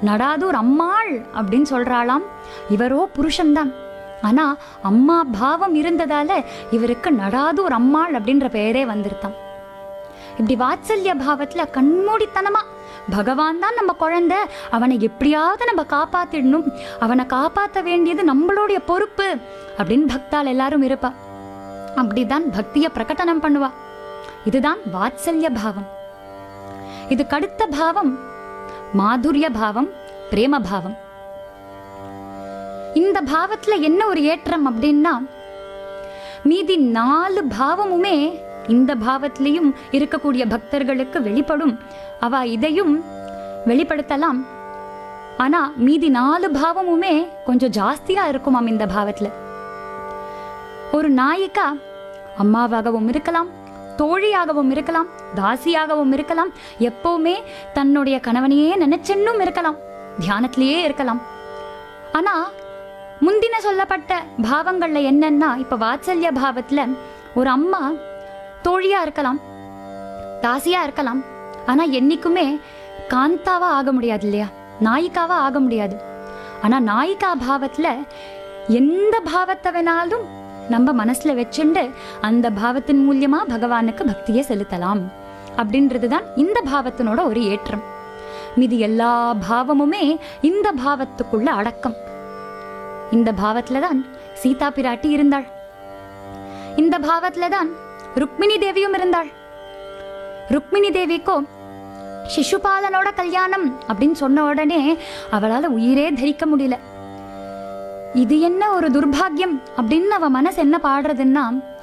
நடாதூர் அம்மாள் அப்படின்னு சொல்றாளாம் இவரோ புருஷன்தான் ஆனா அம்மா பாவம் இருந்ததால இவருக்கு நடாதூர் அம்மாள் அப்படின்ற பெயரே வந்திருத்தாம் இப்படி வாத்சல்ய பாவத்துல கண்மூடித்தனமா பகவான் தான் நம்ம குழந்தை அவனை எப்படியாவது நம்ம காப்பாத்திடணும் அவனை காப்பாற்ற வேண்டியது நம்மளுடைய பொறுப்பு அப்படின்னு பக்தால் எல்லாரும் இருப்பா அப்படிதான் பக்திய பிரகடனம் பண்ணுவா இதுதான் வாத்சல்ய பாவம் இதுக்கு அடுத்த பாவம் மாதுரிய பாவம் பிரேம பாவம் இந்த பாவத்துல என்ன ஒரு ஏற்றம் அப்படின்னா மீதி நாலு பாவமுமே இந்த பாவத்திலையும் இருக்கக்கூடிய பக்தர்களுக்கு வெளிப்படும் அவ இதையும் வெளிப்படுத்தலாம் ஆனா மீதி நாலு பாவமுமே கொஞ்சம் ஜாஸ்தியா இருக்குமாம் இந்த பாவத்துல ஒரு நாயிக்கா அம்மாவாகவும் இருக்கலாம் தோழியாகவும் இருக்கலாம் தாசியாகவும் இருக்கலாம் எப்பவுமே தன்னுடைய கணவனையே நினைச்சென்னும் இருக்கலாம் தியானத்திலேயே இருக்கலாம் ஆனா முந்தின சொல்லப்பட்ட பாவங்கள்ல என்னன்னா இப்ப வாத்சல்ய பாவத்துல ஒரு அம்மா தோழியா இருக்கலாம் தாசியா இருக்கலாம் ஆனா என்னைக்குமே காந்தாவா ஆக முடியாது இல்லையா நாயிக்காவா ஆக முடியாது ஆனா நாயிகா பாவத்துல எந்த பாவத்தை வேணாலும் நம்ம மனசுல வச்சுண்டு அந்த பாவத்தின் மூலியமா பகவானுக்கு பக்தியை செலுத்தலாம் அப்படின்றது தான் இந்த பாவத்தினோட ஒரு ஏற்றம் மீதி எல்லா பாவமுமே இந்த பாவத்துக்குள்ள அடக்கம் இந்த பாவத்துல தான் சீதா பிராட்டி இருந்தாள் இந்த பாவத்துல தான் ருக்மிணி தேவியும் இருந்தாள் ருக்மிணி தேவிக்கோ சிசுபாலனோட கல்யாணம் அப்படின்னு சொன்ன உடனே அவளால உயிரே தரிக்க முடியல இது என்ன ஒரு துர்பாக்கியம் அப்படின்னு அவ மனசு என்ன பாடுறதுன்னா